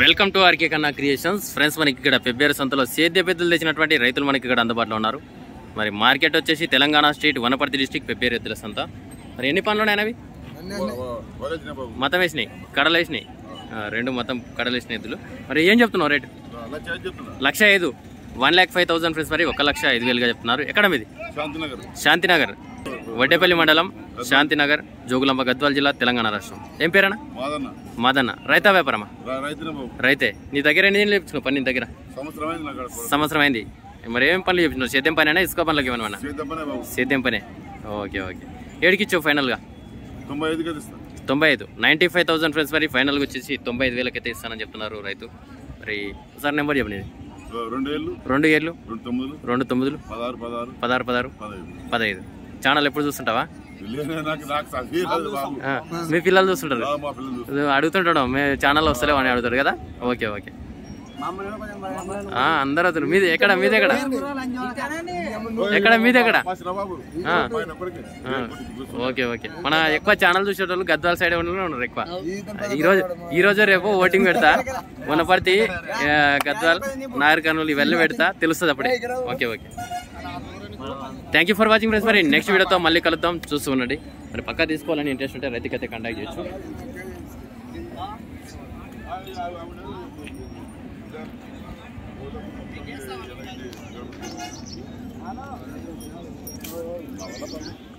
Welcome to RK Kanna creations friends మనకి ఇక్కడ ఫిబ్రవరి సంతలో సేద్య పెద్దలు తెచ్చినటువంటి రైతులు మనకి ఇక్కడ అందుబాటులో ఉన్నారు మరి మార్కెట్ వచ్చేసి తెలంగాణ స్టేట్ వనపర్తి డిస్టిక్ ఫిబ్రవరి ఎద్దుల సంత మరి ఎన్ని పనులు ఉన్నాయి అవి వరచిన బాబు మతం వేసినాయి కడలు వేసినాయి ఆ, రెండు మొత్తం కడలు వేసిన ఎద్దులు మరి ఏం చెప్తున్నావు రేటు లక్ష ఐదు చెప్తున్నా లక్ష ఐదు one lakh five thousand friends మరి ఒక లక్ష ఐదు వేలుగా చెప్తున్నారు ఎక్కడ మీది శాంతినగర్ శాంతినగర్ వడ్డేపల్లి మండలం శాంతినగర్ జోగులాంబ గద్వాల జిల్లా తెలంగాణ రాష్ట్రం ఏం పేరన్నా మాదన్న మాదన్న రైతా వ్యాపారమా రా- రైతునే బాబు రైతే నీ దగ్గర ఎన్ని నెలలు చెప్తున్నావు పని నీ దగ్గర సంవత్సరం అయింది నాకు అక్కడ సంవత్సరం అయింది మరి ఏం పనులు చెప్తున్నావు సేద్యం పని అయినా ఇసుక పనులకు ఏమన్నా చేద్దామనే బాబు సేద్యం పనే ఓకే ఓకే ఏడికి ఇచ్చావు ఫైనల్గా తొంభై ఐదుకి అది ఇస్తా తొంభై ఐదు నైంటీ ఫైవ్ థౌసండ్ ఫ్రెండ్స్ మరి ఫైనల్గా వచ్చేసి తొంభై ఐదు వేలకైతే ఇస్తానని చెప్తున్నారు రైతు మరి సార్ నెంబర్ చెప్పండి రెండు ఏళ్ళు రెండు ఏళ్ళు రెండు తొమ్మిదిలు రెండు తొమ్మిదిలు పదహారు పదహారు పదహారు పదహారు పదహైదు పదహైదు ఛానల్ ఎప్పుడు చూస్తుంటావా లేనే నాకు నాకు సహీరాదు బాబు ఆ, మీ పిల్లలు చూస్తుంటారు రా మా పిల్లలు చూస్తారు. ఇది అడుగుతుంటాడు మే ఛానల్ వస్తలేవు అని అడుగుతాడు కదా ఓకే ఓకే ఆ, అందరూ వస్తారు మీది ఎక్కడ మీది ఎక్కడ ఎక్కడ మీది ఎక్కడ మాసిరా బాబు ఆ. పైన కొడుకే. ఆ, ఓకే ఓకే మన ఎక్కువ ఛానల్ చూసేటోళ్ళు గద్వాల సైడ్ ఉన్న ఉన్నారు ఎక్కువ ఈ రోజు ఈ రోజు రేపు ఓటింగ్ పెడతా వనపర్తి ఆ, గద్వాల్ నాయర్ కర్నూలు ఇవన్నీ పెడతా తెలుస్తుంది అప్పుడే okay okay thank you for watching friends మరి నెక్స్ట్ వీడియోతో మళ్ళీ కలుద్దాం చూస్తూ ఉండండి మరి పక్కా తీసుకోవాలని ఇంట్రెస్ట్ ఉంటే రైతుకైతే కాంటాక్ట్ చేయొచ్చు అవునా బాబు?